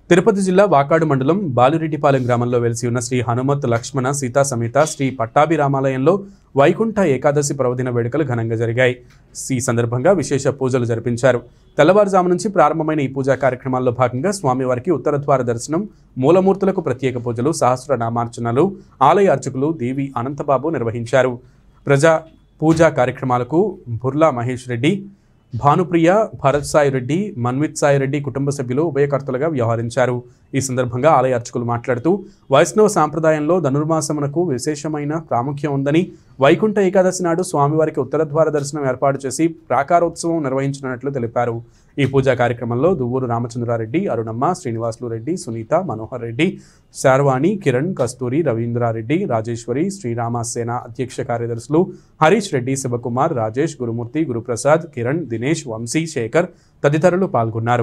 తిరుపతి జిల్లా వాకాడు మండలం బాలురెడ్డిపాలెం గ్రామంలో వెలిసి ఉన్న శ్రీ హనుమత్ లక్ష్మణ సీతా సమేత శ్రీ పట్టాభిరామాలయంలో వైకుంఠ ఏకాదశి పర్వదిన వేడుకలు ఘనంగా జరిగాయి ఈ సందర్భంగా విశేష పూజలు జరిపించారు తెల్లవారుజాము నుంచి ప్రారంభమైన ఈ పూజా కార్యక్రమాల్లో భాగంగా స్వామివారికి ఉత్తర ద్వార దర్శనం మూలమూర్తులకు ప్రత్యేక పూజలు సహస్ర నామార్చనలు ఆలయ అర్చకులు దేవి అనంతబాబు నిర్వహించారు ప్రజా పూజా కార్యక్రమాలకు బుర్లా మహేష్ రెడ్డి భానుప్రియ భరత్ సాయి రెడ్డి మన్విత్ సాయి రెడ్డి కుటుంబ సభ్యులు ఉభయకర్తలుగా వ్యవహరించారు ఈ సందర్భంగా ఆలయ అర్చకులు మాట్లాడుతూ వైష్ణవ సాంప్రదాయంలో ధనుర్మాసమునకు విశేషమైన ప్రాముఖ్యం ఉందని వైకుంఠ ఏకాదశి నాడు స్వామివారికి ఉత్తర ద్వార దర్శనం ఏర్పాటు చేసి ప్రాకారోత్సవం నిర్వహించినట్లు తెలిపారు ఈ పూజా కార్యక్రమంలో దువ్వూరు రామచంద్రారెడ్డి అరుణమ్మ శ్రీనివాసులు రెడ్డి సునీత మనోహర్ రెడ్డి శార్వాణి కిరణ్ కస్తూరి రవీంద్రారెడ్డి రాజేశ్వరి శ్రీరామ సేన అధ్యక్ష కార్యదర్శులు హరీష్ రెడ్డి శివకుమార్ రాజేష్ గురుమూర్తి గురుప్రసాద్ కిరణ్ దినేష్ వంశీ శేఖర్ తదితరులు పాల్గొన్నారు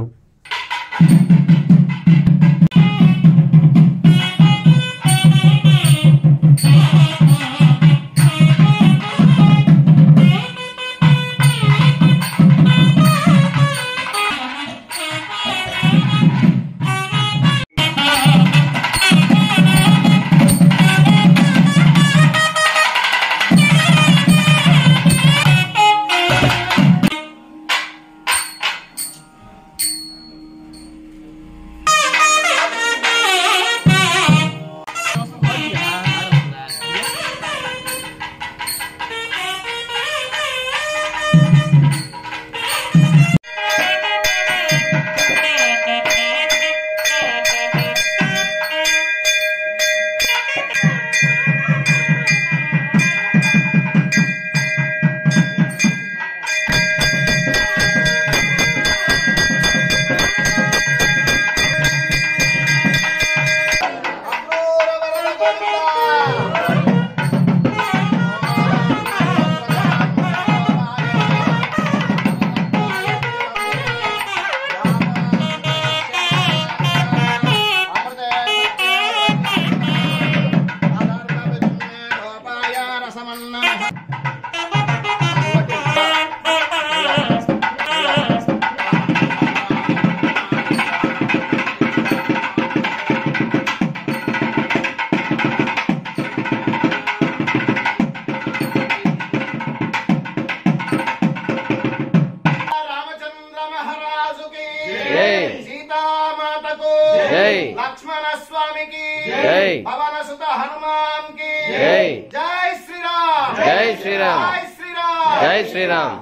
రామచంద్ర మహారాజుకి జై. సీతామాతకు జై. లక్ష్మణ స్వామికి జై. పవన సుత హనుమాన్ కి జై. జై శ్రీరామ్ జై శ్రీరామ్. జై శ్రీరామ్ జై శ్రీరామ్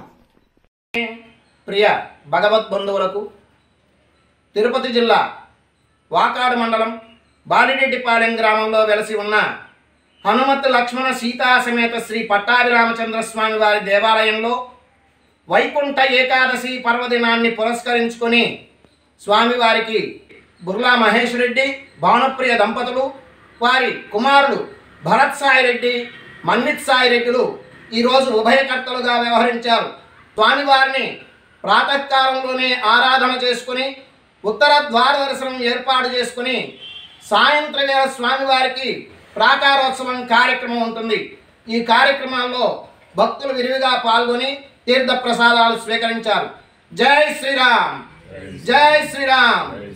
ప్రియ భగవద్ బంధువులకు తిరుపతి జిల్లా వాకాడు మండలం బాలిరెడ్డిపాలెం గ్రామంలో వెలసి ఉన్న హనుమత్ లక్ష్మణ సీతా సమేత శ్రీ పట్టాభిరామచంద్ర స్వామి వారి దేవాలయంలో వైకుంఠ ఏకాదశి పర్వదినాన్ని పురస్కరించుకొని స్వామివారికి బుర్లా మహేష్ రెడ్డి భానుప్రియ దంపతులు వారి కుమారుడు భరత్ సాయి రెడ్డి మన్విత్ సాయి రెడ్డిలు ఈరోజు ఉభయకర్తలుగా వ్యవహరించారు స్వామివారిని ప్రాతకాలంలోనే ఆరాధన చేసుకుని ఉత్తర ద్వార దర్శనం ఏర్పాటు చేసుకుని సాయంత్రం వేళ స్వామివారికి ప్రాకారోత్సవం కార్యక్రమం ఉంటుంది ఈ కార్యక్రమాల్లో భక్తులు విరివిగా పాల్గొని తీర్థ ప్రసాదాలు స్వీకరించారు జై శ్రీరామ్ జై శ్రీరామ్